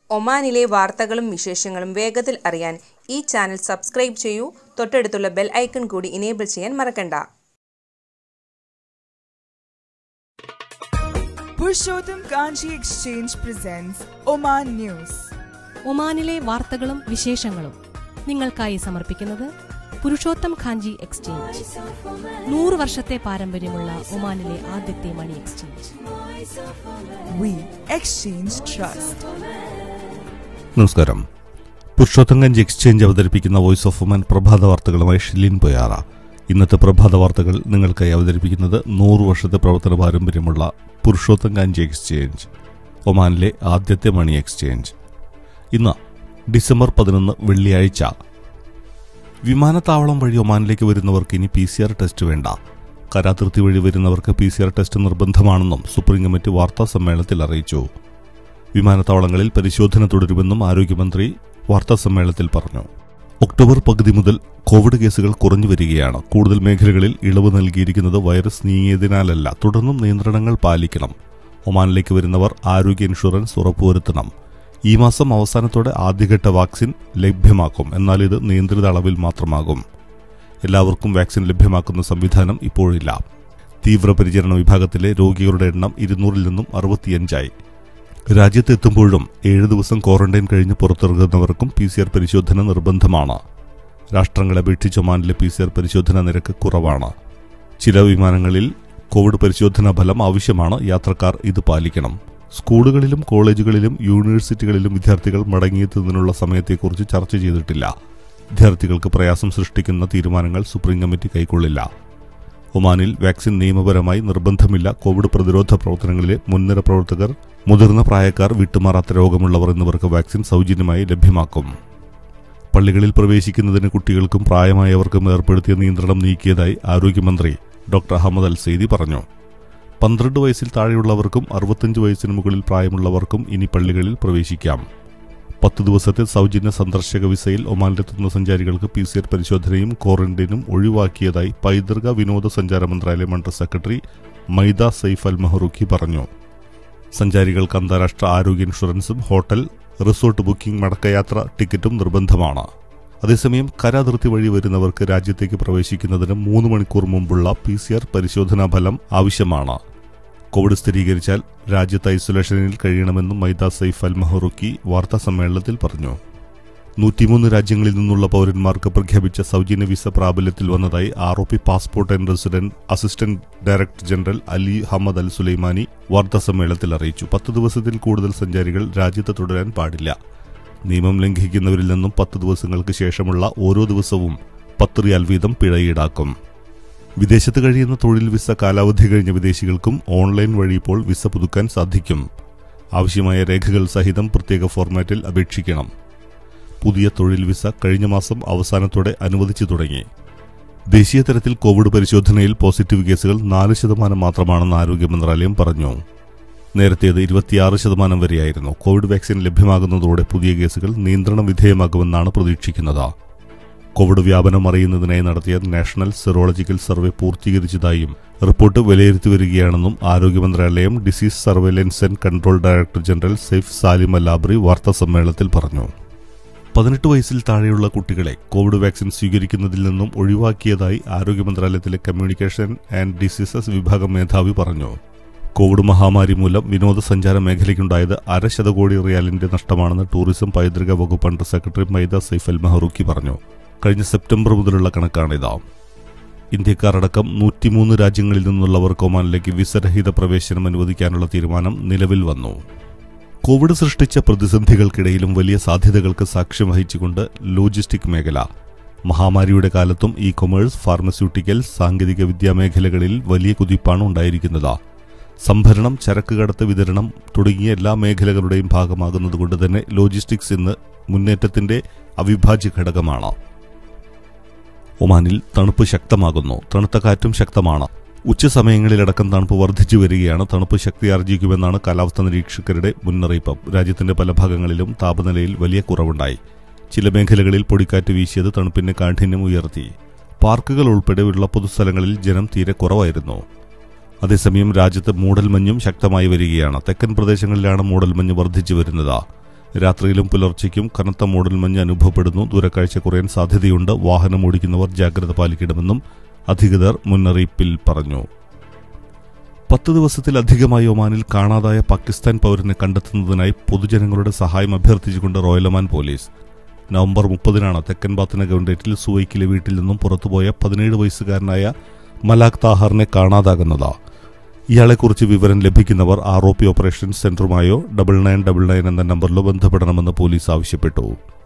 ഒമാനിലെ വാർത്തകളും വിശേഷങ്ങളും വേഗത്തിൽ അറിയാൻ ഈ ചാനൽ സബ്സ്ക്രൈബ് ചെയ്യൂ തൊട്ടടുത്തുള്ള ബെൽ ഐക്കൺ കൂടി ഇനേബിൾ ചെയ്യാൻ മറക്കണ്ട Purushottam Kanchi Exchange presents Oman News. ഒമാനിലെ വാർത്തകളും വിശേഷങ്ങളും നിങ്ങൾക്കായി സമർപ്പിക്കുന്നത് പുരുഷോത്തം ഖാഞ്ചി എക്സ്ചേഞ്ച് നൂറ് വർഷത്തെ പാരമ്പര്യമുള്ള ഒമാനിലെ ആദ്യത്തെ money exchange We exchange trust. നമസ്കാരം പുരുഷോത്തങ്കഞ്ച് എക്സ്ചേഞ്ച് അവതരിപ്പിക്കുന്ന വോയിസ് ഓഫ് വുമൻ പ്രഭാത വാർത്തകളുമായി ഷിലിൻ പൊയാറ ഇന്നത്തെ പ്രഭാത വാർത്തകൾ നിങ്ങൾക്കായി അവതരിപ്പിക്കുന്നത് നൂറ് വർഷത്തെ പ്രവർത്തന പാരമ്പര്യമുള്ള പുരുഷോത്തങ്കാഞ്ചി എക്സ്ചേഞ്ച് ഒമാനിലെ ആദ്യത്തെ മണി എക്സ്ചേഞ്ച് ഇന്ന് ഡിസംബർ പതിനൊന്ന് വെള്ളിയാഴ്ച വിമാനത്താവളം വഴി ഒമാനിലേക്ക് വരുന്നവർക്ക് ഇനി പി സി ആർ ടെസ്റ്റ് വേണ്ട കരാതിർത്തി വഴി വരുന്നവർക്ക് പി സി ആർ ടെസ്റ്റ് നിർബന്ധമാണെന്നും സുപ്രീം കമ്മിറ്റി വാർത്താ സമ്മേളനത്തിൽ അറിയിച്ചു വിമാനത്താവളങ്ങളിൽ പരിശോധന തുടരുമെന്നും ആരോഗ്യമന്ത്രി വാർത്താസമ്മേളനത്തിൽ പറഞ്ഞു ഒക്ടോബർ പകുതി മുതൽ കോവിഡ് കേസുകൾ കുറഞ്ഞു വരികയാണ് കൂടുതൽ മേഖലകളിൽ ഇളവ് നൽകിയിരിക്കുന്നത് വൈറസ് നീങ്ങിയതിനാലല്ല തുടർന്നും നിയന്ത്രണങ്ങൾ പാലിക്കണം ഒമാനിലേക്ക് വരുന്നവർ ആരോഗ്യ ഇൻഷുറൻസ് ഉറപ്പുവരുത്തണം ഈ മാസം അവസാനത്തോടെ ആദ്യഘട്ട വാക്സിൻ ലഭ്യമാക്കും എന്നാൽ ഇത് നിയന്ത്രിത അളവിൽ മാത്രമാകും എല്ലാവർക്കും വാക്സിൻ ലഭ്യമാക്കുന്ന സംവിധാനം ഇപ്പോഴില്ല തീവ്രപരിചരണ വിഭാഗത്തിലെ രോഗികളുടെ എണ്ണം ഇരുന്നൂറിൽ നിന്നും അറുപത്തിയഞ്ചായി രാജ്യത്തെത്തുമ്പോഴും ഏഴ് ദിവസം ക്വാറന്റൈൻ കഴിഞ്ഞ് പുറത്തിറങ്ങുന്നവർക്കും പി സി ആർ പരിശോധന നിർബന്ധമാണ് രാഷ്ട്രങ്ങളെ അപേക്ഷിച്ച് ഒമാനിലെ പി സി ആർ പരിശോധനാ നിരക്ക് കുറവാണ് ചില വിമാനങ്ങളിൽ കോവിഡ് പരിശോധനാ ഫലം ആവശ്യമാണ് യാത്രക്കാർ ഇത് പാലിക്കണം സ്കൂളുകളിലും കോളേജുകളിലും യൂണിവേഴ്സിറ്റികളിലും വിദ്യാർത്ഥികൾ മടങ്ങിയെത്തുന്നതിനുള്ള സമയത്തെക്കുറിച്ച് ചർച്ച ചെയ്തിട്ടില്ല വിദ്യാർത്ഥികൾക്ക് പ്രയാസം സൃഷ്ടിക്കുന്ന തീരുമാനങ്ങൾ സുപ്രീം കമ്മിറ്റി കൈക്കൊള്ളില്ല ഒമാനിൽ വാക്സിൻ നിയമപരമായി നിർബന്ധമില്ല കോവിഡ് പ്രതിരോധ പ്രവർത്തനങ്ങളിലെ മുൻനിര പ്രവർത്തകർ മുതിർന്ന പ്രായക്കാർ വിട്ടുമാറാത്ത രോഗമുള്ളവർ എന്നിവർക്ക് വാക്സിൻ സൗജന്യമായി ലഭ്യമാക്കും പള്ളികളിൽ പ്രവേശിക്കുന്നതിന് കുട്ടികൾക്കും പ്രായമായവർക്കും ഏർപ്പെടുത്തിയ നിയന്ത്രണം നീക്കിയതായി ആരോഗ്യമന്ത്രി ഡോക്ടർ അഹമ്മദ് അൽ സെയ്ദി പറഞ്ഞു പന്ത്രണ്ട് വയസ്സിൽ താഴെയുള്ളവർക്കും അറുപത്തഞ്ച് വയസ്സിന് മുകളിൽ പ്രായമുള്ളവർക്കും ഇനി പള്ളികളിൽ പ്രവേശിക്കാം പത്ത് ദിവസത്തെ സൗജന്യ സന്ദർശക വിസയിൽ ഒമാനിലെത്തുന്ന സഞ്ചാരികൾക്ക് പി സി ആർ പരിശോധനയും ക്വാറന്റൈനും ഒഴിവാക്കിയതായി പൈതൃക വിനോദസഞ്ചാര മന്ത്രാലയം under secretary Maitha Saif Al Mahrouqi പറഞ്ഞു സഞ്ചാരികൾക്ക് അന്താരാഷ്ട്ര ആരോഗ്യ ഇൻഷുറൻസും ഹോട്ടൽ റിസോർട്ട് ബുക്കിംഗ് മടക്കയാത്ര ടിക്കറ്റും നിർബന്ധമാണ് അതേസമയം കരാതിർത്തി വഴി വരുന്നവർക്ക് രാജ്യത്തേക്ക് പ്രവേശിക്കുന്നതിന് മൂന്ന് മണിക്കൂർ മുമ്പുള്ള പി സി ആർ പരിശോധനാ ഫലം ആവശ്യമാണ് കോവിഡ് സ്ഥിരീകരിച്ചാൽ രാജ്യത്ത് ഐസൊലേഷനിൽ കഴിയണമെന്നും മൈദ സൈഫ് അൽ മെഹറുക്കി വാർത്താ സമ്മേളനത്തിൽ പറഞ്ഞു നൂറ്റിമൂന്ന് രാജ്യങ്ങളിൽ നിന്നുള്ള പൗരന്മാർക്ക് പ്രഖ്യാപിച്ച സൗജന്യ വിസ പ്രാബല്യത്തിൽ വന്നതായി R O P passport and resident assistant director general Ali Hammad Al Sulaimani വാർത്താ സമ്മേളനത്തിൽ അറിയിച്ചു പത്ത് ദിവസത്തിൽ കൂടുതൽ സഞ്ചാരികൾ രാജ്യത്ത് തുടരാൻ പാടില്ല നിയമം ലംഘിക്കുന്നവരിൽ നിന്നും പത്ത് ദിവസങ്ങൾക്ക് ശേഷമുള്ള ഓരോ ദിവസവും പത്ത് റിയാൽ വീതം പിഴ ഈടാക്കും വിദേശത്ത് കഴിയുന്ന തൊഴിൽ വിസ കാലാവധി കഴിഞ്ഞ വിദേശികൾക്കും ഓൺലൈൻ വഴി ഇപ്പോൾ വിസ പുതുക്കാൻ സാധിക്കും ആവശ്യമായ രേഖകൾ സഹിതം പ്രത്യേക ഫോർമാറ്റിൽ അപേക്ഷിക്കണം പുതിയ തൊഴിൽ വിസ കഴിഞ്ഞ മാസം അവസാനത്തോടെ അനുവദിച്ചു തുടങ്ങി ദേശീയ തലത്തിൽ കോവിഡ് പരിശോധനയിൽ പോസിറ്റീവ് കേസുകൾ നാല് ശതമാനം മാത്രമാണെന്ന് ആരോഗ്യ മന്ത്രാലയം പറഞ്ഞു നേരത്തേത് ഇരുപത്തിയാറ് ശതമാനം വരെയായിരുന്നു കോവിഡ് വാക്സിൻ ലഭ്യമാകുന്നതോടെ പുതിയ കേസുകൾ നിയന്ത്രണ വിധേയമാകുമെന്നാണ് പ്രതീക്ഷിക്കുന്നത് കോവിഡ് വ്യാപനം അറിയുന്നതിനായി നടത്തിയ നാഷണൽ സെറോളജിക്കൽ സർവേ പൂർത്തീകരിച്ചതായും റിപ്പോർട്ട് വിലയിരുത്തി വരികയാണെന്നും ആരോഗ്യ മന്ത്രാലയം disease surveillance and control director general Saif Salim Al Abri വാർത്താ സമ്മേളനത്തിൽ പറഞ്ഞു പതിനെട്ട് വയസ്സിൽ താഴെയുള്ള കുട്ടികളെ കോവിഡ് വാക്സിൻ സ്വീകരിക്കുന്നതിൽ നിന്നും ഒഴിവാക്കിയതായി ആരോഗ്യ മന്ത്രാലയത്തിലെ കമ്മ്യൂണിക്കേഷൻ ആൻഡ് ഡിസീസസ് വിഭാഗം മേധാവി പറഞ്ഞു കോവിഡ് മഹാമാരി മൂലം വിനോദസഞ്ചാര മേഖലയ്ക്കുണ്ടായത് അര ശതകോടി റിയാലിന്റെ നഷ്ടമാണെന്ന് ടൂറിസം പൈതൃക വകുപ്പ് under secretary Maitha Saif Al Mahrouqi പറഞ്ഞു കഴിഞ്ഞ സെപ്റ്റംബർ മുതലുള്ള കണക്കാണിത് ഇന്ത്യക്കാരടക്കം നൂറ്റിമൂന്ന് രാജ്യങ്ങളിൽ നിന്നുള്ളവർക്ക് ഒമാനിലേക്ക് വിസരഹിത പ്രവേശനം അനുവദിക്കാനുള്ള തീരുമാനം നിലവിൽ വന്നു കോവിഡ് സൃഷ്ടിച്ച പ്രതിസന്ധികൾക്കിടയിലും വലിയ സാധ്യതകൾക്ക് സാക്ഷ്യം വഹിച്ചുകൊണ്ട് ലോജിസ്റ്റിക് മേഖല മഹാമാരിയുടെ കാലത്തും ഇ കൊമേഴ്സ് ഫാർമസ്യൂട്ടിക്കൽ സാങ്കേതിക വിദ്യാ മേഖലകളിൽ വലിയ കുതിപ്പാണ് ഉണ്ടായിരിക്കുന്നത് സംഭരണം ചരക്ക് കടത്ത് വിതരണം തുടങ്ങിയ എല്ലാ മേഖലകളുടെയും ഭാഗമാകുന്നതുകൊണ്ട് തന്നെ ലോജിസ്റ്റിക്സ് ഇന്ന് മുന്നേറ്റത്തിന്റെ അവിഭാജ്യ ഘടകമാണ് ഒമാനിൽ തണുപ്പ് ശക്തമാകുന്നു തണുത്ത കാറ്റും ശക്തമാണ് ഉച്ചസമയങ്ങളിലടക്കം തണുപ്പ് വർദ്ധിച്ചു വരികയാണ് തണുപ്പ് ശക്തിയാർജിക്കുമെന്നാണ് കാലാവസ്ഥാ നിരീക്ഷകരുടെ മുന്നറിയിപ്പ് രാജ്യത്തിന്റെ പല ഭാഗങ്ങളിലും താപനിലയിൽ വലിയ കുറവുണ്ടായി ചില മേഖലകളിൽ പൊടിക്കാറ്റ് വീശിയത് തണുപ്പിന്റെ കാഠിന്യം ഉയർത്തി പാർക്കുകൾ ഉൾപ്പെടെ ഉള്ള പൊതുസ്ഥലങ്ങളിൽ ജനം തീരെ കുറവായിരുന്നു അതേസമയം രാജ്യത്ത് മൂടൽമഞ്ഞും ശക്തമായി വരികയാണ് തെക്കൻ പ്രദേശങ്ങളിലാണ് മൂടൽമഞ്ഞ് വർദ്ധിച്ചു വരുന്നത് രാത്രിയിലും പുലർച്ചയ്ക്കും കനത്ത മൂടൽമഞ്ഞ് അനുഭവപ്പെടുന്നു ദൂരക്കാഴ്ച കുറയാൻ സാധ്യതയുണ്ട് വാഹനം ഓടിക്കുന്നവർ ജാഗ്രത പാലിക്കണമെന്നും അധികൃതർ മുന്നറിയിപ്പിൽ പറഞ്ഞു പത്ത് ദിവസത്തിലധികമായി ഒമാനിൽ കാണാതായ പാകിസ്ഥാൻ പൗരനെ കണ്ടെത്തുന്നതിനായി പൊതുജനങ്ങളുടെ സഹായം അഭ്യർത്ഥിച്ചുകൊണ്ട് റോയൽ ഒമാൻ പോലീസ് നവംബർ മുപ്പതിനാണ് തെക്കൻ ബാത്തിന ഗവൺഡേറ്റിൽ സുവൈക്കിലെ വീട്ടിൽ നിന്നും പുറത്തുപോയ പതിനേഴ് വയസ്സുകാരനായ മലാഖ് താഹാറിനെ കാണാതാകുന്നത് ഇയാളെക്കുറിച്ച് വിവരം ലഭിക്കുന്നവർ ആർ ഒ പി ഓപ്പറേഷൻ സെന്ററുമായോ ഡബിൾ നയൻ ഡബിൾ നയൻ എന്ന നമ്പറിലോ ബന്ധപ്പെടണമെന്ന് പോലീസ് ആവശ്യപ്പെട്ടു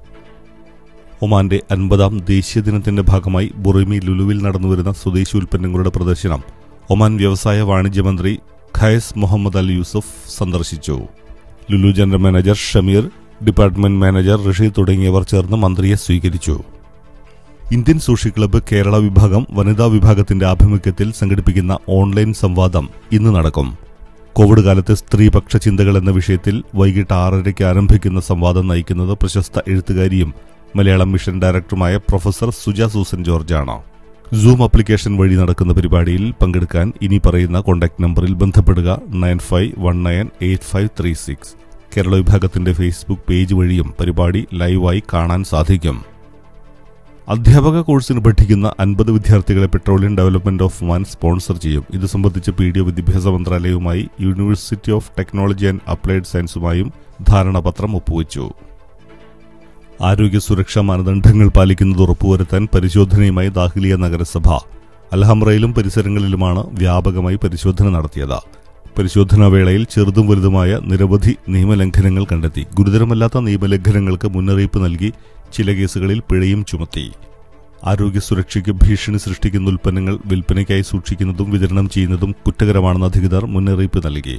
ഒമാന്റെ അൻപതാം ദേശീയ ദിനത്തിന്റെ ഭാഗമായി ബുറിമി ലുലുവിൽ നടന്നുവരുന്ന സ്വദേശി ഉൽപ്പന്നങ്ങളുടെ പ്രദർശനം ഒമാൻ വ്യവസായ വാണിജ്യ മന്ത്രി ഖയസ് മുഹമ്മദ് അൽ യൂസഫ് സന്ദർശിച്ചു Lulu general manager Shameer department manager Rasheed തുടങ്ങിയവർ ചേർന്ന് മന്ത്രിയെ സ്വീകരിച്ചു ഇന്ത്യൻ സൂഷി ക്ലബ്ബ് കേരള വിഭാഗം വനിതാ വിഭാഗത്തിന്റെ ആഭിമുഖ്യത്തിൽ സംഘടിപ്പിക്കുന്ന ഓൺലൈൻ സംവാദം ഇന്ന് നടക്കും കോവിഡ് കാലത്ത് സ്ത്രീപക്ഷ ചിന്തകൾ എന്ന വിഷയത്തിൽ വൈകിട്ട് ആറരയ്ക്ക് ആരംഭിക്കുന്ന സംവാദം നയിക്കുന്നത് പ്രശസ്ത എഴുത്തുകാരിയും മലയാളം മിഷൻ ഡയറക്ടറുമായ പ്രൊഫസർ സുജ സൂസൻ ജോർജാണ് സൂം ആപ്ലിക്കേഷൻ വഴി നടക്കുന്ന പരിപാടിയിൽ പങ്കെടുക്കാൻ ഇനി പറയുന്ന കോൺടാക്ട് നമ്പറിൽ ബന്ധപ്പെടുക nine five one nine eight five three six Kerala വിഭാഗത്തിന്റെ ഫേസ്ബുക്ക് പേജ് വഴിയും പരിപാടി ലൈവായി കാണാൻ സാധിക്കും അധ്യാപക കോഴ്സിന് പഠിക്കുന്ന അൻപത് വിദ്യാർത്ഥികളെ petroleum development of Oman sponsor ചെയ്യും ഇത് സംബന്ധിച്ച് പി ഡി ഒ വിദ്യാഭ്യാസ മന്ത്രാലയവുമായി university of technology and applied സയൻസുമായും ധാരണാപത്രം ഒപ്പുവച്ചു ആരോഗ്യ സുരക്ഷാ മാനദണ്ഡങ്ങൾ പാലിക്കുന്നത് ഉറപ്പുവരുത്താൻ പരിശോധനയുമായി ദാഖിലിയ നഗരസഭ അൽഹമ്രയിലും പരിസരങ്ങളിലുമാണ് വ്യാപകമായി പരിശോധന നടത്തിയത് പരിശോധനാ വേളയിൽ ചെറുതും വലുതുമായ നിരവധി നിയമലംഘനങ്ങൾ കണ്ടെത്തി ഗുരുതരമല്ലാത്ത നിയമലംഘനങ്ങൾക്ക് മുന്നറിയിപ്പ് നൽകി ചില കേസുകളിൽ പിഴയും ചുമത്തി ആരോഗ്യ സുരക്ഷയ്ക്ക് ഭീഷണി സൃഷ്ടിക്കുന്ന ഉൽപ്പന്നങ്ങൾ വിൽപ്പനയ്ക്കായി സൂക്ഷിക്കുന്നതും വിതരണം ചെയ്യുന്നതും കുറ്റകരമാണെന്ന് അധികൃതർ മുന്നറിയിപ്പ് നൽകി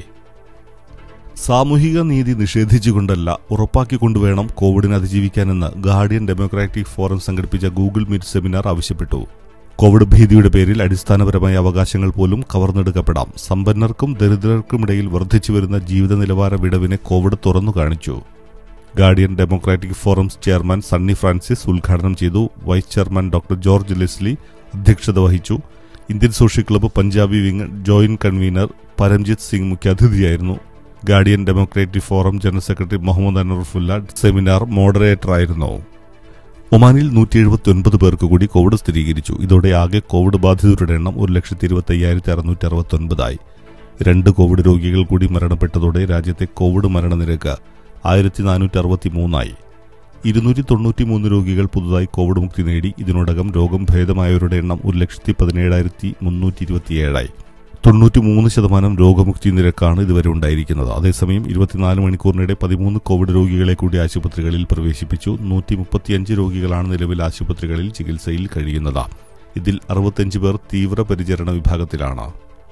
സാമൂഹിക നീതി നിഷേധിച്ചുകൊണ്ടല്ല ഉറപ്പാക്കിക്കൊണ്ടുവേണം കോവിഡിനെ അതിജീവിക്കാനെന്ന് ഗാർഡിയൻ ഡെമോക്രാറ്റിക് ഫോറം സംഘടിപ്പിച്ച ഗൂഗിൾ മീറ്റ് സെമിനാർ ആവശ്യപ്പെട്ടു കോവിഡ് ഭീതിയുടെ പേരിൽ അടിസ്ഥാനപരമായ അവകാശങ്ങൾ പോലും കവർന്നെടുക്കപ്പെടാം സമ്പന്നർക്കും ദരിദ്രർക്കുമിടയിൽ വർദ്ധിച്ചുവരുന്ന ജീവിത നിലവാര വിടവിനെ കോവിഡ് തുറന്നു കാണിച്ചു guardian democratic forums chairman Sunny Francis ഉദ്ഘാടനം ചെയ്തു vice chairman doctor George Leslie അധ്യക്ഷത വഹിച്ചു Indian social club Punjabi wing joint convener Paramjit Singh മുഖ്യാതിഥിയായിരുന്നു guardian democratic forum general secretary Mohammed അനറുഫുല്ല സെമിനാർ മോഡറേറ്ററായിരുന്നു ഒമാനിൽ നൂറ്റി എഴുപത്തി ഒൻപത് പേർക്ക് കൂടി കോവിഡ് സ്ഥിരീകരിച്ചു ഇതോടെ ആകെ കോവിഡ് ബാധിതരുടെ എണ്ണം ഒരു ലക്ഷത്തി ഇരുപത്തി അയ്യായിരത്തി അറുന്നൂറ്റി അറുപത്തി ഒൻപതായി രണ്ട് കോവിഡ് രോഗികൾ കൂടി മരണപ്പെട്ടതോടെ രാജ്യത്തെ കോവിഡ് മരണനിരക്ക് ആയിരത്തി നാനൂറ്റി അറുപത്തി മൂന്നായി ഇരുന്നൂറ്റി തൊണ്ണൂറ്റി മൂന്ന് രോഗികൾ പുതുതായി കോവിഡ് മുക്തി നേടി ഇതിനോടകം രോഗം ഭേദമായവരുടെ എണ്ണം ഒരു ലക്ഷത്തി പതിനേഴായിരത്തി മുന്നൂറ്റി ഇരുപത്തിയേഴായി തൊണ്ണൂറ്റി മൂന്ന് ശതമാനം രോഗമുക്തി നിരക്കാണ് ഇതുവരെ ഉണ്ടായിരിക്കുന്നത് അതേസമയം ഇരുപത്തിനാല് മണിക്കൂറിനിടെ പതിമൂന്ന് കോവിഡ് രോഗികളെ കൂടി ആശുപത്രികളിൽ പ്രവേശിപ്പിച്ചു നൂറ്റി മുപ്പത്തിയഞ്ച് രോഗികളാണ് നിലവിൽ ആശുപത്രികളിൽ ചികിത്സയിൽ കഴിയുന്നത് ഇതിൽ അറുപത്തിയഞ്ച് പേർ തീവ്രപരിചരണ വിഭാഗത്തിലാണ്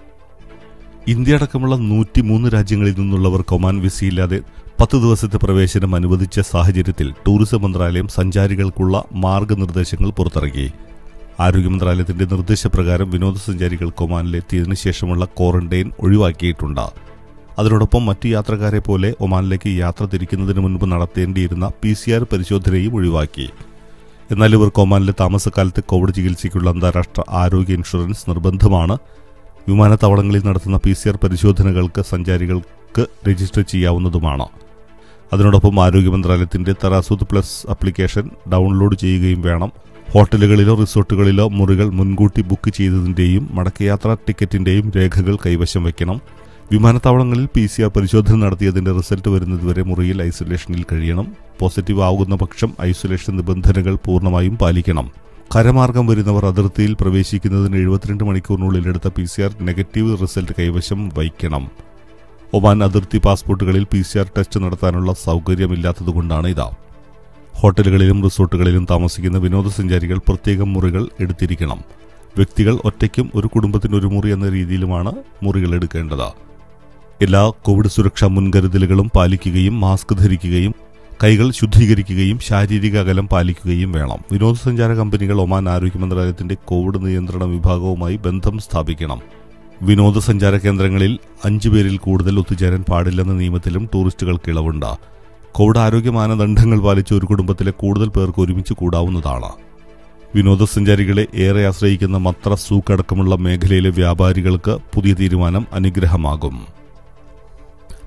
ഇന്ത്യ അടക്കമുള്ള നൂറ്റിമൂന്ന് രാജ്യങ്ങളിൽ നിന്നുള്ളവർക്ക് ഒമാൻ വിസയില്ലാതെ പത്ത് ദിവസത്തെ പ്രവേശനം അനുവദിച്ച സാഹചര്യത്തിൽ ടൂറിസം മന്ത്രാലയം സഞ്ചാരികൾക്കുള്ള മാർഗനിർദ്ദേശങ്ങൾ പുറത്തിറക്കി ആരോഗ്യ മന്ത്രാലയത്തിന്റെ നിർദ്ദേശപ്രകാരം വിനോദസഞ്ചാരികൾക്ക് ഒമാനിലെത്തിയതിനു ശേഷമുള്ള ക്വാറന്റൈൻ ഒഴിവാക്കിയിട്ടുണ്ട് അതിനോടൊപ്പം മറ്റു യാത്രക്കാരെ പോലെ ഒമാനിലേക്ക് യാത്ര തിരിക്കുന്നതിന് മുൻപ് നടത്തേണ്ടിയിരുന്ന പി സി ആർ പരിശോധനയും ഒഴിവാക്കി എന്നാൽ ഇവർക്ക് ഒമാനിലെ താമസക്കാലത്ത് കോവിഡ് ചികിത്സയ്ക്കുള്ള അന്താരാഷ്ട്ര ആരോഗ്യ ഇൻഷുറൻസ് നിർബന്ധമാണ് വിമാനത്താവളങ്ങളിൽ നടത്തുന്ന പി സി ആർ പരിശോധനകൾക്ക് സഞ്ചാരികൾക്ക് രജിസ്റ്റർ ചെയ്യാവുന്നതുമാണ് അതിനോടൊപ്പം ആരോഗ്യ മന്ത്രാലയത്തിന്റെ തറാസൂത്ത് പ്ലസ് ആപ്ലിക്കേഷൻ ഡൗൺലോഡ് ചെയ്യുകയും വേണം ഹോട്ടലുകളിലോ റിസോർട്ടുകളിലോ മുറികൾ മുൻകൂട്ടി ബുക്ക് ചെയ്തതിന്റെയും മടക്കയാത്രാ ടിക്കറ്റിന്റെയും രേഖകൾ കൈവശം വയ്ക്കണം വിമാനത്താവളങ്ങളിൽ പി സി ആർ പരിശോധന നടത്തിയതിന്റെ റിസൾട്ട് വരുന്നതുവരെ മുറിയിൽ ഐസൊലേഷനിൽ കഴിയണം പോസിറ്റീവ് ആകുന്ന പക്ഷം ഐസൊലേഷൻ നിബന്ധനകൾ പൂർണ്ണമായും പാലിക്കണം കരമാർഗം വരുന്നവർ അതിർത്തിയിൽ പ്രവേശിക്കുന്നതിന് എഴുപത്തിരണ്ട് മണിക്കൂറിനുള്ളിൽ എടുത്ത P C R negative result കൈവശം വയ്ക്കണം ഒമാൻ അതിർത്തി പാസ്പോർട്ടുകളിൽ പി സി ആർ ടെസ്റ്റ് നടത്താനുള്ള സൗകര്യമില്ലാത്തതുകൊണ്ടാണ് ഇത് ഹോട്ടലുകളിലും റിസോർട്ടുകളിലും താമസിക്കുന്ന വിനോദസഞ്ചാരികൾ പ്രത്യേകം മുറികൾ എടുത്തിരിക്കണം വ്യക്തികൾ ഒറ്റയ്ക്കും ഒരു കുടുംബത്തിന് ഒരു മുറി എന്ന രീതിയിലുമാണ് മുറികൾ എടുക്കേണ്ടത് എല്ലാ കോവിഡ് സുരക്ഷാ മുൻകരുതലുകളും പാലിക്കുകയും മാസ്ക് ധരിക്കുകയും കൈകൾ ശുദ്ധീകരിക്കുകയും ശാരീരിക അകലം പാലിക്കുകയും വേണം വിനോദസഞ്ചാര കമ്പനികൾ ഒമാൻ ആരോഗ്യ മന്ത്രാലയത്തിന്റെ കോവിഡ് നിയന്ത്രണ വിഭാഗവുമായി ബന്ധം സ്ഥാപിക്കണം വിനോദസഞ്ചാര കേന്ദ്രങ്ങളിൽ അഞ്ചു പേരിൽ കൂടുതൽ ഒത്തുചേരാൻ പാടില്ലെന്ന നിയമത്തിലും ടൂറിസ്റ്റുകൾക്ക് ഇളവുണ്ട് കോവിഡ് ആരോഗ്യ മാനദണ്ഡങ്ങൾ പാലിച്ച് ഒരു കുടുംബത്തിലെ കൂടുതൽ പേർക്ക് ഒരുമിച്ച് കൂടാവുന്നതാണ് വിനോദസഞ്ചാരികളെ ഏറെ ആശ്രയിക്കുന്ന മത്ര സൂക്ക് അടക്കമുള്ള മേഖലയിലെ വ്യാപാരികൾക്ക് പുതിയ തീരുമാനം അനുഗ്രഹമാകും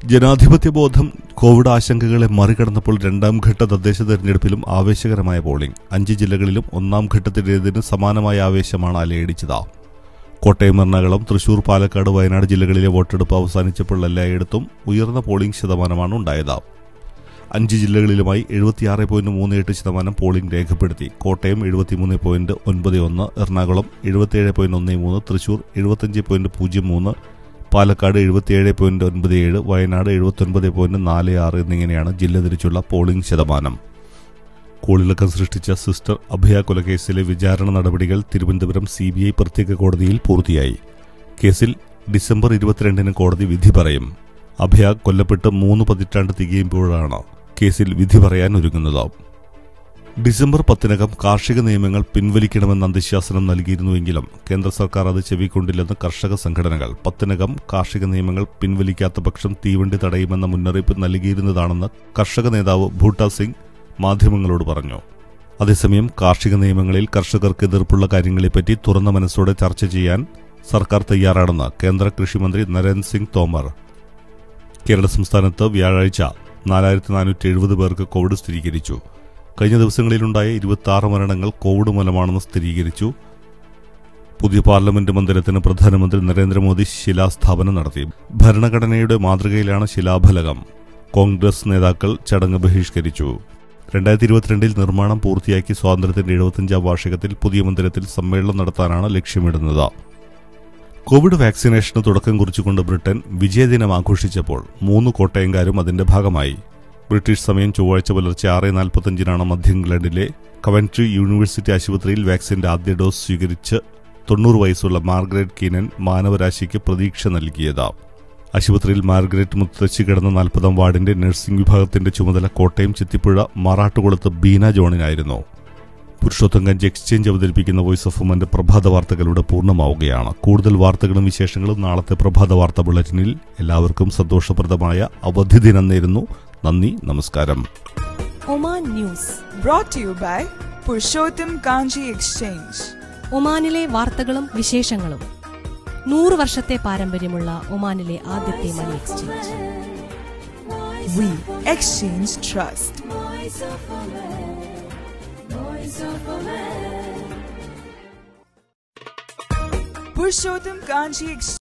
ജനാധിപത്യ ബോധം കോവിഡ് ആശങ്കകളെ മറികടന്നപ്പോൾ രണ്ടാം ഘട്ട തദ്ദേശ തെരഞ്ഞെടുപ്പിലും ആവേശകരമായ പോളിംഗ് അഞ്ച് ജില്ലകളിലും ഒന്നാം ഘട്ടത്തിലേതിന് സമാനമായ ആവേശമാണ് അലയടിച്ചത് കോട്ടയം എറണാകുളം തൃശൂർ പാലക്കാട് വയനാട് ജില്ലകളിലെ വോട്ടെടുപ്പ് അവസാനിച്ചപ്പോൾ എല്ലായിടത്തും ഉയർന്ന പോളിംഗ് ശതമാനമാണ് ഉണ്ടായത് അഞ്ച് ജില്ലകളിലുമായി എഴുപത്തിയാറ് പോയിന്റ് മൂന്ന് എട്ട് ശതമാനം പോളിംഗ് രേഖപ്പെടുത്തി കോട്ടയം എഴുപത്തിമൂന്ന് പോയിന്റ് ഒൻപത് ഒന്ന് എറണാകുളം എഴുപത്തിയേഴ് പോയിന്റ് ഒന്ന് മൂന്ന് തൃശൂർ എഴുപത്തഞ്ച് പോയിന്റ് പൂജ്യം മൂന്ന് പാലക്കാട് എഴുപത്തിയേഴ് പോയിന്റ് ഒൻപത് ഏഴ് വയനാട് എഴുപത്തൊൻപത് പോയിന്റ് നാല് ആറ് എന്നിങ്ങനെയാണ് ജില്ല തിരിച്ചുള്ള പോളിംഗ് ശതമാനം കോളിളക്കം സൃഷ്ടിച്ച സിസ്റ്റർ അഭയ കൊലക്കേസിലെ വിചാരണ നടപടികൾ തിരുവനന്തപുരം സി ബി ഐ പ്രത്യേക കോടതിയിൽ പൂർത്തിയായി കേസിൽ ഡിസംബർ ഇരുപത്തിരണ്ടിന് കോടതി വിധി പറയും അഭയ കൊല്ലപ്പെട്ട് മൂന്ന് പതിറ്റാണ്ട് തികയുമ്പോഴാണ് കേസിൽ വിധി പറയാൻ ഒരുങ്ങുന്നത് ഡിസംബർ പത്തിനകം കാർഷിക നിയമങ്ങൾ പിൻവലിക്കണമെന്ന് അന്ത്യശാസനം നൽകിയിരുന്നുവെങ്കിലും കേന്ദ്ര സർക്കാർ അത് ചെവിക്കൊണ്ടില്ലെന്ന് കർഷക സംഘടനകൾ പത്തിനകം കാർഷിക നിയമങ്ങൾ പിൻവലിക്കാത്ത പക്ഷം തീവണ്ടി തടയുമെന്ന മുന്നറിയിപ്പ് നൽകിയിരുന്നതാണെന്ന് കർഷക നേതാവ് ഭൂട്ട സിംഗ് മാധ്യമങ്ങളോട് പറഞ്ഞു അതേസമയം കാർഷിക നിയമങ്ങളിൽ കർഷകർക്ക് എതിർപ്പുള്ള കാര്യങ്ങളെപ്പറ്റി തുറന്ന മനസ്സോടെ ചർച്ച ചെയ്യാൻ സർക്കാർ തയ്യാറാണെന്ന് കേന്ദ്ര കൃഷിമന്ത്രി നരേന്ദ്ര സിംഗ് തോമർ കേരള സംസ്ഥാനത്ത് വ്യാഴാഴ്ച നാലായിരത്തി നാനൂറ്റി എഴുപത് പേർക്ക് കോവിഡ് സ്ഥിരീകരിച്ചു കഴിഞ്ഞ ദിവസങ്ങളിലുണ്ടായ ഇരുപത്തി ആറ് മരണങ്ങൾ കോവിഡ് മൂലമാണെന്ന് സ്ഥിരീകരിച്ചു പുതിയ പാർലമെന്റ് മന്ദിരത്തിന് പ്രധാനമന്ത്രി നരേന്ദ്രമോദി ശിലാസ്ഥാപനം നടത്തി ഭരണഘടനയുടെ മാതൃകയിലാണ് ശിലാഫലകം കോൺഗ്രസ് നേതാക്കൾ ചടങ്ങ് ബഹിഷ്കരിച്ചു രണ്ടായിരത്തി ഇരുപത്തിരണ്ടിൽ നിർമ്മാണം പൂർത്തിയാക്കി സ്വാതന്ത്ര്യത്തിന്റെ എഴുപത്തിയഞ്ചാം വാർഷികത്തിൽ പുതിയ മന്ദിരത്തിൽ സമ്മേളനം നടത്താനാണ് ലക്ഷ്യമിടുന്നത് കോവിഡ് വാക്സിനേഷന് തുടക്കം കുറിച്ചുകൊണ്ട് ബ്രിട്ടൻ വിജയദിനം ആഘോഷിച്ചപ്പോൾ മൂന്ന് കോട്ടയംകാരും അതിന്റെ ഭാഗമായി ബ്രിട്ടീഷ് സമയം ചൊവ്വാഴ്ച പുലർച്ചെ ആറ് നാൽപ്പത്തഞ്ചിനാണ് മധ്യ ഇംഗ്ലണ്ടിലെ കവൻട്രി യൂണിവേഴ്സിറ്റി ആശുപത്രിയിൽ വാക്സിന്റെ ആദ്യ ഡോസ് സ്വീകരിച്ച് തൊണ്ണൂറ് വയസ്സുള്ള മാർഗരറ്റ് കീനൻ മാനവരാശിക്ക് പ്രതീക്ഷ നൽകിയത് ആശുപത്രിയിൽ മാർഗരറ്റ് മുത്തച്ഛി കിടന്ന നാൽപ്പതാം വാർഡിന്റെ നഴ്സിംഗ് വിഭാഗത്തിന്റെ ചുമതല കോട്ടയം ചെത്തിപ്പുഴ മാറാട്ടുകുളത്ത് ബീന ജോണിനായിരുന്നു പുരുഷോത്തം കഞ്ച് എക്സ്ചേഞ്ച് അവതരിപ്പിക്കുന്ന വോയിസ് ഓഫ് ഉമന്റെ പ്രഭാത വാർത്തകളുടെ പൂർണ്ണമാവുകയാണ് കൂടുതൽ വാർത്തകളും വിശേഷങ്ങളും നാളത്തെ പ്രഭാത വാർത്ത ബുള്ളറ്റിനിൽ എല്ലാവർക്കും സന്തോഷപ്രദമായ അവധി ദിനം നേരുന്നു നന്ദി നമസ്കാരം Oman news Brought to you by Purushottam Kanji Exchange. ഒമാനിലെ വാർത്തകളും വിശേഷങ്ങളും നൂറ് വർഷത്തെ പാരമ്പര്യമുള്ള ഒമാനിലെ ആദ്യത്തെ money exchange We exchange trust. Purushottam Kanji Exchange.